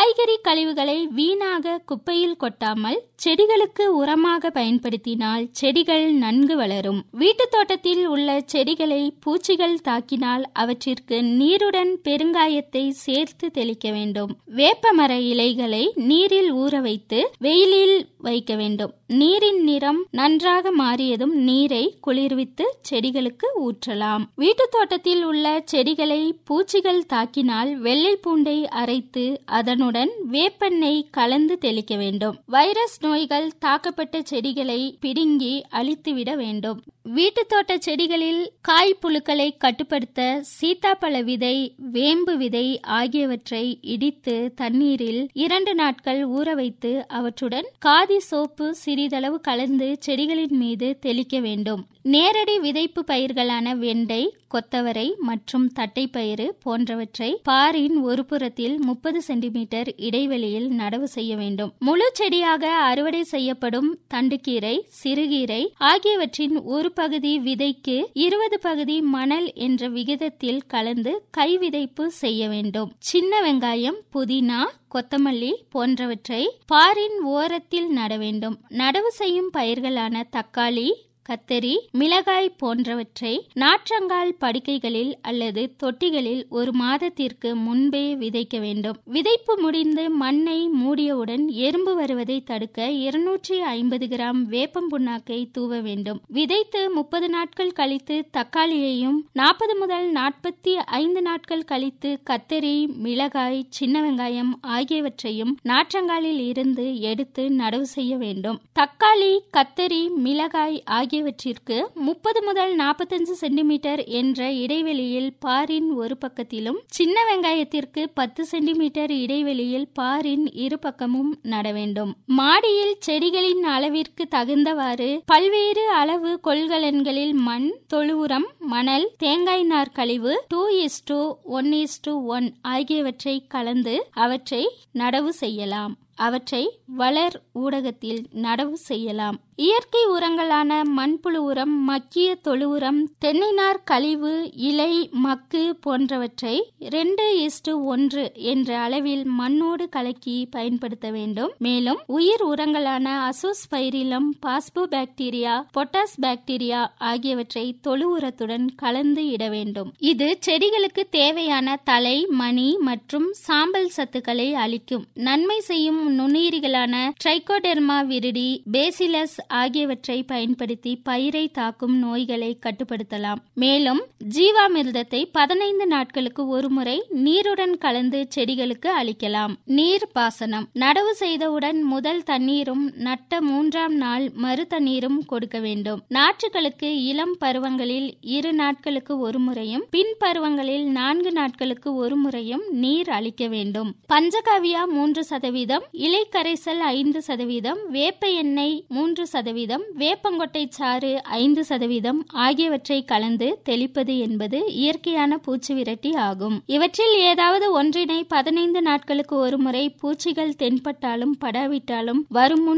காய்கறி கழிவுகளை வீணாக குப்பையில் கொட்டாமல் செடிகளுக்கு உரமாக பயன்படுத்தினால் செடிகள் நன்கு வளரும் வீட்டுத் தோட்டத்தில் உள்ள செடிகளை பூச்சிகள் தாக்கினால் அவற்றிற்கு நீருடன் பெருங்காயத்தை சேர்த்து தெளிக்க வேண்டும் வேப்பமர இலைகளை நீரில் ஊற வைத்து வெயிலில் வைக்க வேண்டும் நீரின் நிறம் நன்றாக மாறியதும் நீரை குளிர்வித்து செடிகளுக்கு ஊற்றலாம் வீட்டுத் தோட்டத்தில் உள்ள செடிகளை பூச்சிகள் தாக்கினால் வெள்ளை பூண்டை அரைத்து அதனுடன் வேப்பெண்ணெய் கலந்து தெளிக்க வேண்டும் வைரஸ் நோய்கள் தாக்கப்பட்ட செடிகளை பிடுங்கி அழித்துவிட வேண்டும் வீட்டுத் தோட்ட செடிகளில் காய் புழுக்களை கட்டுப்படுத்த சீத்தாப்பழ விதை வேம்பு விதை ஆகியவற்றை இடித்து தண்ணீரில் இரண்டு நாட்கள் ஊற வைத்து அவற்றுடன் காதி சோப்பு சிறிதளவு கலந்து செடிகளின் மீது தெளிக்க வேண்டும் நேரடி விதைப்பு பயிர்களான வெண்டை கொத்தவரை மற்றும் தட்டைப்பயிறு போன்றவற்றை பாரின் ஒரு புறத்தில் முப்பது சென்டிமீட்டர் இடைவெளியில் நடவு செய்ய வேண்டும் முழு செடியாக அறுவடை செய்யப்படும் தண்டுக்கீரை சிறுகீரை ஆகியவற்றின் ஒரு பகுதி விதைக்கு இருபது பகுதி மணல் என்ற விகிதத்தில் கலந்து கை விதைப்பு செய்ய வேண்டும் சின்ன வெங்காயம் புதினா கொத்தமல்லி போன்றவற்றை பாரின் ஓரத்தில் நட வேண்டும் நடவு செய்யும் பயிர்களான தக்காளி கத்தரி மிளகாய் போன்றவற்றை நாற்றங்கால் படுக்கைகளில் அல்லது தொட்டிகளில் ஒரு மாதத்திற்கு முன்பே விதைக்க வேண்டும் விதைப்பு முடிந்து மண்ணை மூடியவுடன் எறும்பு வருவதை தடுக்க இருநூற்றி ஐம்பது கிராம் வேப்பம் புண்ணாக்கை தூவ வேண்டும் விதைத்து முப்பது நாட்கள் கழித்து தக்காளியையும் நாற்பது முதல் நாற்பத்தி ஐந்து நாட்கள் கழித்து கத்தரி மிளகாய் சின்ன வெங்காயம் ஆகியவற்றையும் நாற்றங்காலில் இருந்து எடுத்து நடவு செய்ய வேண்டும் தக்காளி கத்தரி மிளகாய் ஆகிய ஆகியவற்றிற்கு முப்பது முதல் நாற்பத்தஞ்சு சென்டிமீட்டர் என்ற இடைவெளியில் பாரின் ஒரு பக்கத்திலும் சின்ன வெங்காயத்திற்கு பத்து சென்டிமீட்டர் இடைவெளியில் பாரின் இரு பக்கமும் நட வேண்டும் மாடியில் செடிகளின் அளவிற்கு தகுந்தவாறு பல்வேறு அளவு கொள்கலன்களில் மண் தொழு உரம் மணல் தேங்காய் நார் கழிவு two is to one is to one ஆகியவற்றை கலந்து அவற்றை நடவு செய்யலாம் அவற்றை வளர் ஊடகத்தில் நடவு செய்யலாம் இயற்கை உரங்களான மண்புழு உரம் மக்கிய தொழு உரம் தென்னைநார் கழிவு இலை மக்கு போன்றவற்றை ரெண்டு இஸ்டு ஒன்று என்ற அளவில் மண்ணோடு கலக்கி பயன்படுத்த வேண்டும் மேலும் உயிர் உரங்களான azospirillum phosphobacteria potash bacteria ஆகியவற்றை தொழு உரத்துடன் கலந்து இட வேண்டும் இது செடிகளுக்கு தேவையான தலை மணி மற்றும் சாம்பல் சத்துக்களை அளிக்கும் நன்மை செய்யும் நுண்ணுயிரிகளான ட்ரைகோடெர்மா விரிடி பேசிலஸ் ஆகியவற்றை பயன்படுத்தி பயிரை தாக்கும் நோய்களை கட்டுப்படுத்தலாம் மேலும் ஜீவாமிர்தத்தை பதினைந்து நாட்களுக்கு ஒருமுறை நீருடன் கலந்து செடிகளுக்கு அளிக்கலாம் நீர் பாசனம் நடவு செய்தவுடன் முதல் தண்ணீரும் நட்ட மூன்றாம் நாள் மறு தண்ணீரும் கொடுக்க வேண்டும் நாற்றுகளுக்கு இளம் பருவங்களில் இரு நாட்களுக்கு ஒரு முறையும் பின் பருவங்களில் நான்கு நாட்களுக்கு ஒரு முறையும் நீர் அளிக்க வேண்டும் பஞ்சகாவியா மூன்று சதவீதம் இலை கரைசல் ஐந்து சதவீதம் வேப்ப எண்ணெய் மூன்று சதவீதம் வேப்பங்கொட்டை சாறு ஐந்து சதவீதம் ஆகியவற்றை கலந்து தெளிப்பது என்பது இயற்கையான பூச்சி விரட்டி ஆகும் இவற்றில் ஏதாவது ஒன்றினை பதினைந்து நாட்களுக்கு ஒருமுறை பூச்சிகள் தென்பட்டாலும் படாவிட்டாலும் வரும் முன்